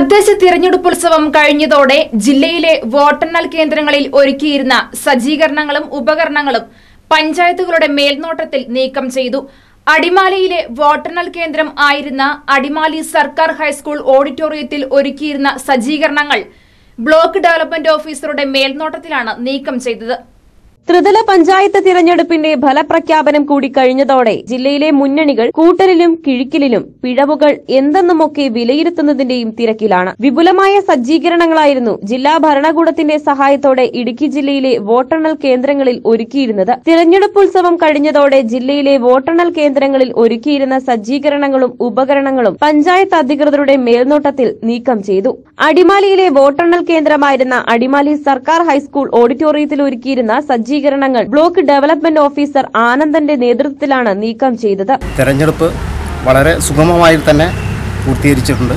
തദ്ദേശ തിരഞ്ഞെടുപ്പുത്സവം കഴിഞ്ഞതോടെ ജില്ലയിലെ വോട്ടെണ്ണൽ കേന്ദ്രങ്ങളിൽ ഒരുക്കിയിരുന്ന സജ്ജീകരണങ്ങളും ഉപകരണങ്ങളും പഞ്ചായത്തുകളുടെ മേൽനോട്ടത്തിൽ നീക്കം ചെയ്തു അടിമാലിയിലെ വോട്ടെണ്ണൽ കേന്ദ്രം ആയിരുന്ന അടിമാലി സർക്കാർ ഹൈസ്കൂൾ ഓഡിറ്റോറിയത്തിൽ ഒരുക്കിയിരുന്ന സജ്ജീകരണങ്ങൾ ബ്ലോക്ക് ഡെവലപ്മെന്റ് ഓഫീസറുടെ മേൽനോട്ടത്തിലാണ് നീക്കം ചെയ്തത് ത്രിതല പഞ്ചായത്ത് തിരഞ്ഞെടുപ്പിന്റെ ഫലപ്രഖ്യാപനം കൂടി കഴിഞ്ഞതോടെ ജില്ലയിലെ മുന്നണികൾ കൂട്ടലിലും കിഴിക്കലിലും പിഴവുകൾ എന്തെന്നുമൊക്കെ വിലയിരുത്തുന്നതിന്റെയും തിരക്കിലാണ് വിപുലമായ സജ്ജീകരണങ്ങളായിരുന്നു ജില്ലാ ഭരണകൂടത്തിന്റെ സഹായത്തോടെ ഇടുക്കി ജില്ലയിലെ വോട്ടെണ്ണൽ കേന്ദ്രങ്ങളിൽ ഒരുക്കിയിരുന്നത് തിരഞ്ഞെടുപ്പുത്സവം കഴിഞ്ഞതോടെ ജില്ലയിലെ വോട്ടെണ്ണൽ കേന്ദ്രങ്ങളിൽ ഒരുക്കിയിരുന്ന സജ്ജീകരണങ്ങളും ഉപകരണങ്ങളും പഞ്ചായത്ത് അധികൃതരുടെ മേൽനോട്ടത്തിൽ നീക്കം ചെയ്തു അടിമാലിയിലെ വോട്ടെണ്ണൽ കേന്ദ്രമായിരുന്ന അടിമാലി സർക്കാർ ഹൈസ്കൂൾ ഓഡിറ്റോറിയത്തിൽ ഒരുക്കിയിരുന്ന സജ്ജീകരണങ്ങൾ ബ്ലോക്ക് ഡെവലപ്മെന്റ് ഓഫീസർ ആനന്ദന്റെ നേതൃത്വത്തിലാണ് നീക്കം ചെയ്തത് തെരഞ്ഞെടുപ്പ് വളരെ സുഗമമായി തന്നെ പൂർത്തീകരിച്ചിട്ടുണ്ട്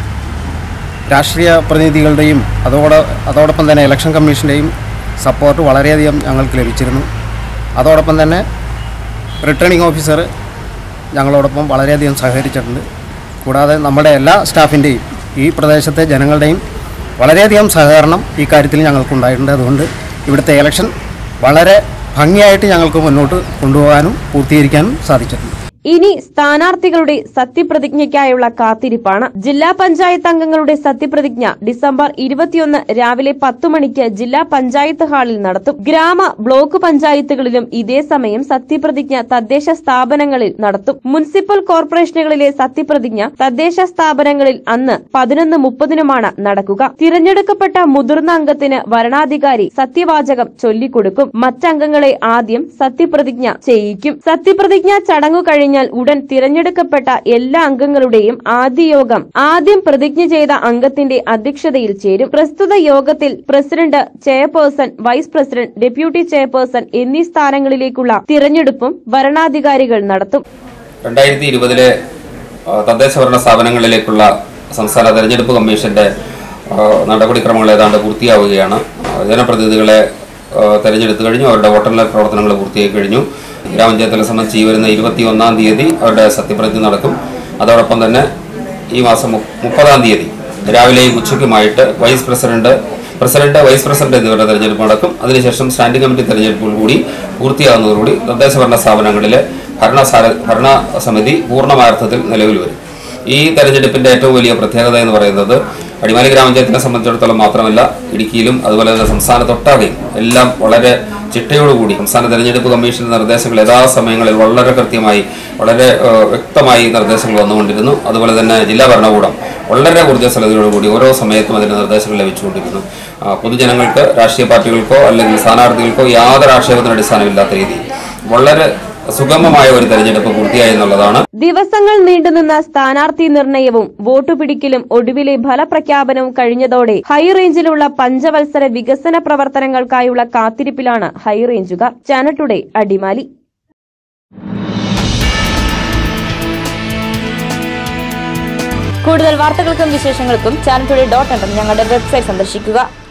രാഷ്ട്രീയ പ്രതിനിധികളുടെയും അതോടെ അതോടൊപ്പം തന്നെ ഇലക്ഷൻ കമ്മീഷൻ്റെയും സപ്പോർട്ട് വളരെയധികം ഞങ്ങൾക്ക് ലഭിച്ചിരുന്നു അതോടൊപ്പം തന്നെ റിട്ടേണിംഗ് ഓഫീസർ ഞങ്ങളോടൊപ്പം വളരെയധികം സഹകരിച്ചിട്ടുണ്ട് കൂടാതെ നമ്മുടെ എല്ലാ സ്റ്റാഫിൻ്റെയും ഈ പ്രദേശത്തെ ജനങ്ങളുടെയും വളരെയധികം സഹകരണം ഈ കാര്യത്തിൽ ഞങ്ങൾക്കുണ്ടായിട്ടുണ്ട് അതുകൊണ്ട് ഇവിടുത്തെ ഇലക്ഷൻ വളരെ ഭംഗിയായിട്ട് ഞങ്ങൾക്ക് മുന്നോട്ട് കൊണ്ടുപോകാനും പൂർത്തീകരിക്കാനും സാധിച്ചിട്ടുണ്ട് ഇനി സ്ഥാനാർത്ഥികളുടെ സത്യപ്രതിജ്ഞയ്ക്കായുള്ള കാത്തിരിപ്പാണ് ജില്ലാ പഞ്ചായത്ത് അംഗങ്ങളുടെ സത്യപ്രതിജ്ഞ ഡിസംബർ ഇരുപത്തിയൊന്ന് രാവിലെ പത്തു മണിക്ക് ജില്ലാ പഞ്ചായത്ത് ഹാളിൽ നടത്തും ഗ്രാമ ബ്ലോക്ക് പഞ്ചായത്തുകളിലും ഇതേ സമയം സത്യപ്രതിജ്ഞ തദ്ദേശ സ്ഥാപനങ്ങളിൽ നടത്തും മുനിസിപ്പൽ കോർപ്പറേഷനുകളിലെ സത്യപ്രതിജ്ഞ തദ്ദേശ സ്ഥാപനങ്ങളിൽ അന്ന് പതിനൊന്ന് മുപ്പതിനുമാണ് നടക്കുക തിരഞ്ഞെടുക്കപ്പെട്ട മുതിർന്ന അംഗത്തിന് വരണാധികാരി സത്യവാചകം ചൊല്ലിക്കൊടുക്കും മറ്റംഗങ്ങളെ ആദ്യം സത്യപ്രതിജ്ഞ ചെയ്യിക്കും സത്യപ്രതിജ്ഞ ചടങ്ങു കഴിഞ്ഞാൽ ഉടൻ തിരഞ്ഞെടുക്കപ്പെട്ട എല്ലാ അംഗങ്ങളുടെയും ആദ്യ യോഗം ആദ്യം പ്രതിജ്ഞ ചെയ്ത അംഗത്തിന്റെ അധ്യക്ഷതയിൽ ചേരും പ്രസ്തുത യോഗത്തിൽ president chairperson vice president deputy chairperson എന്നീ സ്ഥാനങ്ങളിലേക്കുള്ള തിരഞ്ഞെടുപ്പും വരണാധികാരികൾ നടത്തും രണ്ടായിരത്തി ഇരുപതിലെ തദ്ദേശ ഭരണ സ്ഥാപനങ്ങളിലേക്കുള്ള സംസ്ഥാന തെരഞ്ഞെടുപ്പ് കമ്മീഷന്റെ ആ, നടപടിക്രമങ്ങൾ ഏതാണ്ട് പൂർത്തിയാവുകയാണ് ആ, ജനപ്രതിനിധികളെ ആ, തെരഞ്ഞെടുത്തു കഴിഞ്ഞു അവരുടെ വോട്ടെണ്ണൽ പ്രവർത്തനങ്ങൾ പൂർത്തിയായി കഴിഞ്ഞു ഗ്രാമപഞ്ചായത്തിനെ സംബന്ധിച്ച് ഈ വരുന്ന ഇരുപത്തി ഒന്നാം തീയതി അവരുടെ സത്യപ്രതിജ്ഞ നടക്കും അതോടൊപ്പം തന്നെ ഈ മാസം മു- മുപ്പതാം തീയതി രാവിലെയും ഉച്ചയ്ക്കുമായിട്ട് vice president president vice president എന്നിവരുടെ തെരഞ്ഞെടുപ്പ് നടക്കും അതിനുശേഷം സ്റ്റാൻഡിംഗ് കമ്മിറ്റി തെരഞ്ഞെടുപ്പുകൾ കൂടി പൂർത്തിയാകുന്നതോടുകൂടി തദ്ദേശ ഭരണ സ്ഥാപനങ്ങളിലെ ഭരണസാര ഭരണ സമിതി പൂർണ്ണമായ അർത്ഥത്തിൽ നിലവിൽ വരും ഈ തെരഞ്ഞെടുപ്പിന്റെ ഏറ്റവും വലിയ പ്രത്യേകത എന്ന് പറയുന്നത് അടിമാലി ഗ്രാമപഞ്ചായത്തിനെ സംബന്ധിച്ചിടത്തോളം മാത്രമല്ല ഇടുക്കിയിലും അതുപോലെ തന്നെ സംസ്ഥാനത്തൊട്ടാകെയും എല്ലാം വളരെ ചിട്ടയോടുകൂടി സംസ്ഥാന തെരഞ്ഞെടുപ്പ് കമ്മീഷന്റെ നിർദ്ദേശങ്ങൾ യഥാസമയങ്ങളിൽ വളരെ കൃത്യമായി വളരെ ഏഹ്, വ്യക്തമായി നിർദ്ദേശങ്ങൾ വന്നുകൊണ്ടിരുന്നു അതുപോലെ തന്നെ ജില്ലാ ഭരണകൂടം വളരെ ഊർജ്ജസ്വലതയോടുകൂടി ഓരോ സമയത്തും അതിന്റെ നിർദ്ദേശങ്ങൾ ലഭിച്ചുകൊണ്ടിരുന്നു ആ, പൊതുജനങ്ങൾക്ക് രാഷ്ട്രീയ പാർട്ടികൾക്കോ അല്ലെങ്കിൽ സ്ഥാനാർത്ഥികൾക്കോ യാതൊരു ആക്ഷേപത്തിന് അടിസ്ഥാനമില്ലാത്ത രീതിയിൽ വളരെ സുഗമമായ ഒരു തെരഞ്ഞെടുപ്പ് പൂർത്തിയായി എന്നുള്ളതാണ് ദിവസങ്ങൾ നീണ്ടുനിന്ന സ്ഥാനാർത്ഥി നിർണയവും വോട്ടുപിടിക്കലും ഒടുവിലെ ഫലപ്രഖ്യാപനവും കഴിഞ്ഞതോടെ ഹൈറേഞ്ചിലുള്ള പഞ്ചവത്സര വികസന പ്രവർത്തനങ്ങൾക്കായുള്ള കാത്തിരിപ്പിലാണ് ഹൈറേഞ്ചുകാർ ചാനൽ ടുഡേ അടിമാലി കൂടുതൽ വാർത്തകൾക്കും വിശേഷങ്ങൾക്കും ചാനൽ ടുഡേ ഡോട്ട് ഞങ്ങളുടെ വെബ്സൈറ്റ് സന്ദർശിക്കുക